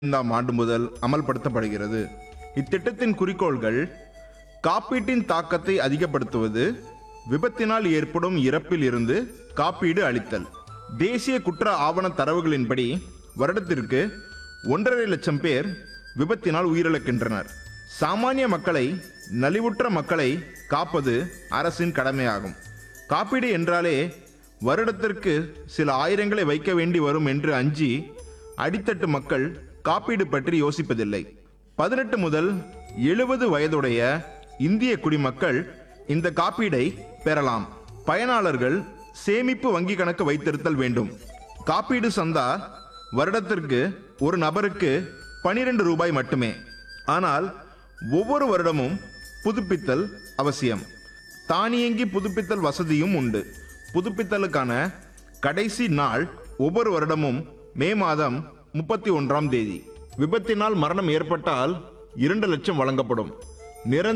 ஐந்தாம் ஆண்டு முதல் அமல்படுத்தப்படுகிறது இத்திட்டத்தின் குறிக்கோள்கள் காப்பீட்டின் தாக்கத்தை அதிகப்படுத்துவது விபத்தினால் ஏற்படும் இறப்பில் இருந்து காப்பீடு அளித்தல் தேசிய குற்ற ஆவண தரவுகளின்படி வருடத்திற்கு ஒன்றரை லட்சம் பேர் விபத்தினால் உயிரிழக்கின்றனர் சாமானிய மக்களை நலிவுற்ற மக்களை காப்பது அரசின் கடமையாகும் காப்பீடு என்றாலே வருடத்திற்கு சில ஆயிரங்களை வைக்க வேண்டி வரும் என்று அஞ்சி அடித்தட்டு மக்கள் காப்பீடு பற்றி யோசிப்பதில்லை பதினெட்டு முதல் எழுபது வயதுடைய இந்திய குடிமக்கள் இந்த காப்பீடை பெறலாம் பயனாளர்கள் சேமிப்பு வங்கி கணக்கு வைத்திருத்தல் வேண்டும் காப்பீடு சந்தா வருடத்திற்கு ஒரு நபருக்கு பனிரெண்டு ரூபாய் மட்டுமே ஆனால் ஒவ்வொரு வருடமும் புதுப்பித்தல் அவசியம் தானியங்கி புதுப்பித்தல் வசதியும் உண்டு புதுப்பித்தலுக்கான கடைசி நாள் ஒவ்வொரு வருடமும் மே மாதம் முப்பத்தி ஒன்றாம் தேதி விபத்தினால் மரணம் ஏற்பட்டால் இரண்டு லட்சம் வழங்கப்படும் நிரந்தர